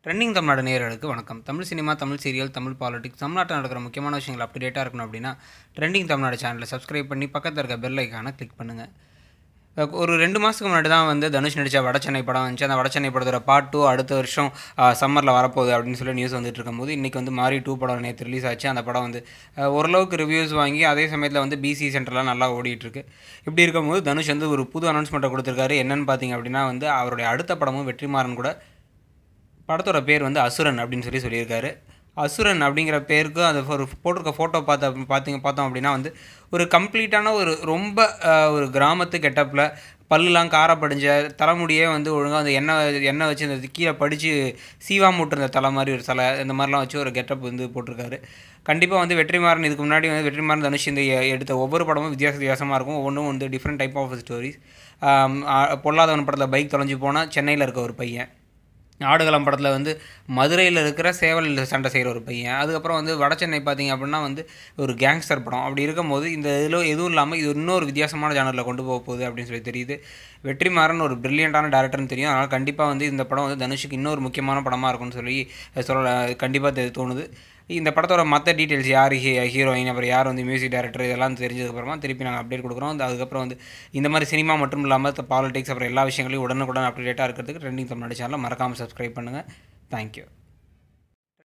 trending Tamil Nadu நேயர்களுக்கு வணக்கம் Tamil cinema Tamil serial Tamil politics தமிழ்நாட்டில் நடக்கிற முக்கியமான விஷயங்கள் அப்டேட்டாக இருக்கணும் அப்படின்னா ட்ரெண்டிங் தமிழ்நாடு சேனலை சப்ஸ்கிரைப் பண்ணி பக்கத்தில் இருக்க பெல் ஐக்கானை கிளிக் பண்ணுங்கள் ஒரு ரெண்டு மாதத்துக்கு முன்னாடி தான் வந்து தனுஷ் நடித்த வடச்சென்னை படம் வந்துச்சு அந்த வடச்சென்னை படத்தோட பார்ட் டூ அடுத்த வருஷம் சம்மரில் வரப்போகுது அப்படின்னு சொல்லி நியூஸ் வந்துட்டு இருக்கும்போது இன்றைக்கி வந்து மாரி டூ படம் நேற்று ரிலீஸ் ஆச்சு அந்த படம் வந்து அஹ், ஓரளவுக்கு ரிவ்யூஸ் வாங்கி அதே சமயத்தில் வந்து பிசி சென்டர்லாம் நல்லா ஓடிட்டு இருக்கு இப்படி இருக்கும்போது தனுஷ் வந்து ஒரு புது அனௌன்ஸ்மெண்ட்டை கொடுத்துருக்காரு என்னன்னு பார்த்தீங்க அப்படின்னா வந்து அவருடைய அடுத்த படமும் வெற்றிமாறன் கூட படத்தோட பேர் வந்து அசுரன் அப்படின்னு சொல்லி சொல்லியிருக்காரு அசுரன் அப்படிங்கிற பேருக்கு அந்த ஒரு போட்டிருக்க ஃபோட்டோ பார்த்த பார்த்தீங்க பார்த்தோம் அப்படின்னா வந்து ஒரு கம்ப்ளீட்டான ஒரு ரொம்ப அஹ், ஒரு கிராமத்து கெட்டப்பில் பல்லுலாம் கார படிஞ்ச தலைமுடியே வந்து ஒழுங்காக அந்த எண்ணெய் எண்ணெய் வச்சு இந்த கீழே படித்து சீவா மூட்டுற தலை மாதிரி ஒரு தலை இந்த மாதிரிலாம் வச்சு ஒரு கெட்டப் வந்து போட்டிருக்காரு கண்டிப்பாக வந்து வெற்றிமாறன் இதுக்கு முன்னாடி வந்து வெற்றிமாறன் தனுஷ் இந்த எ- எடுத்த ஒவ்வொரு படமும் வித்தியாச வித்தியாசமாக இருக்கும் ஒவ்வொன்றும் வந்து different type of stories Polladhavan படத்தில் பைக் தொலைஞ்சு போனால் சென்னையில் இருக்க ஒரு பையன் ஆடுகளம் படத்தில் வந்து மதுரையில் இருக்கிற சேவல் சண்டை செய்கிற ஒரு பையன் அதுக்கப்புறம் வந்து வடசென்னை பார்த்தீங்க அப்படின்னா வந்து ஒரு கேங்ஸ்டர் படம் அப்படி இருக்கும்போது இந்த இதில் எதுவும் இல்லாமல் இது இன்னொரு வித்தியாசமான ஜானரில் கொண்டு போக போகுது அப்படின்னு சொல்லி தெரியுது வெற்றிமாறன் ஒரு பிரில்லியண்டான டேரக்டர்னு தெரியும் அதனால் கண்டிப்பாக வந்து இந்த படம் வந்து தனுஷுக்கு இன்னொரு முக்கியமான படமாக இருக்கும்னு சொல்லி சொல்ல கண்டிப்பாக தோணுது இந்த படத்தோட மற்ற டீட்டெயில்ஸ் யார் ஹீ ஹீரோயின் அப்புறம் யார் வந்து மியூசிக் டைரக்டர் இதெல்லாம் தெரிஞ்சதுக்கப்புறமா திருப்பி நாங்கள் அப்டேட் கொடுக்குறோம் அந்த அதுக்கப்புறம் வந்து இந்த மாதிரி சினிமா மட்டும் இல்லாமல் பாலிடிக்ஸ் அப்புறம் எல்லா விஷயங்களையும் உடனுக்குடன் அப்டேட்டாக இருக்கிறதுக்கு ட்ரெண்டிங் தமிழ்நாடு சேனலை மறக்காமல் சப்ஸ்கிரைப் பண்ணுங்கள் தேங்க்யூ